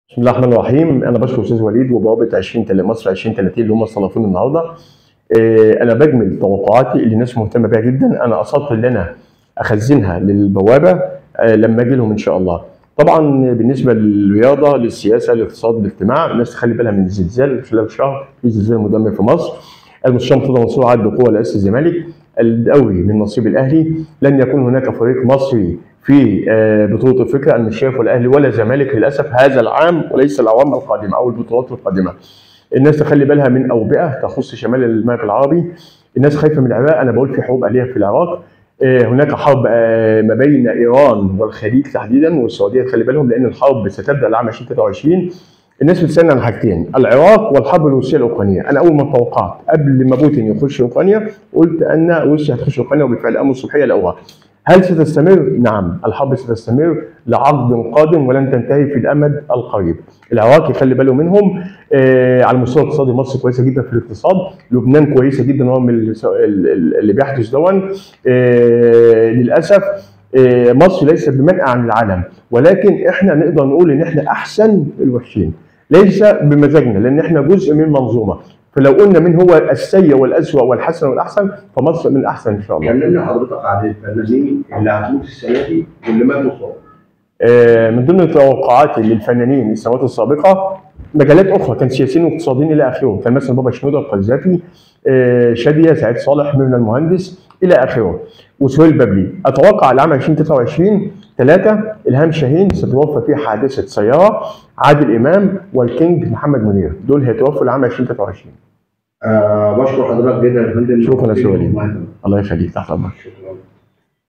بسم الله الرحمن الرحيم انا بشكر استاذ وليد وبوابه 20 تل- مصر 2030 اللي هم استضافوني النهارده آه، انا بجمل توقعاتي اللي الناس مهتمه بيها جدا انا قصدت ان انا اخزنها للبوابه آه، لما اجي لهم ان شاء الله طبعا بالنسبه للرياضه للسياسه للاقتصاد للاجتماع الناس تخلي بالها من الزلزال خلال شهر في زلزال مدمر في مصر المستشار مرتضى منصور عاد بقوه لرئاسه الزمالك الدوري من نصيب الاهلي لن يكون هناك فريق مصري في آه، بطوله افريقيا انا مش شايف ولا اهلي ولا زمالك للاسف هذا العام وليس الاعوام القادمه او البطولات القادمه. الناس تخلي بالها من اوبئه تخص شمال المغرب العربي الناس خايفه من العراق انا بقول في حروب اهليه في العراق آه، هناك حرب آه، ما بين ايران والخليج تحديدا والسعوديه تخلي بالهم لان الحرب ستبدا العام 2023 الناس بتسالني عن حاجتين العراق والحرب الروسيه الاوكرانيه انا اول ما توقعت قبل ما بوتين يخش اوكرانيا قلت ان روسيا هتخش اوكرانيا وبالفعل امر الصبحيه لقوها هل ستستمر؟ نعم الحرب ستستمر لعقد قادم ولن تنتهي في الامد القريب. العراق يخلي باله منهم آه على المستوى الاقتصادي مصر كويسه جدا في الاقتصاد، لبنان كويسه جدا رغم ال- ال- ال- اللي بيحدث دون آه للاسف آه مصر ليست بمنأى عن العالم ولكن احنا نقدر نقول ان احنا احسن الوحشين. ليس بمزاجنا لان احنا جزء من منظومه فلو قلنا من هو السيء والاسوأ والحسن والاحسن فمصر من الاحسن ان شاء الله. كلمنا حضرتك عن الفنانين اللي هتموت السنه دي واللي ماتوا صاب آه، من ضمن توقعاتي للفنانين السنوات السابقه مجالات اخرى كان سياسيين واقتصاديين الى اخره كان مثلا بابا شنودة القذافي آه، شاديه سعيد صالح ميمون المهندس الى اخره وسهيل بابلي اتوقع العام 2023 ثلاثه الهام شاهين ستتوفى في حادثه سياره عادل امام والكينج محمد منير دول هيتوفوا العام 2023 آه بشكر حضرتك جدا يا فندم شكرا يا سيدي وليد. مهندس. الله يخليك تحت امرك شكرا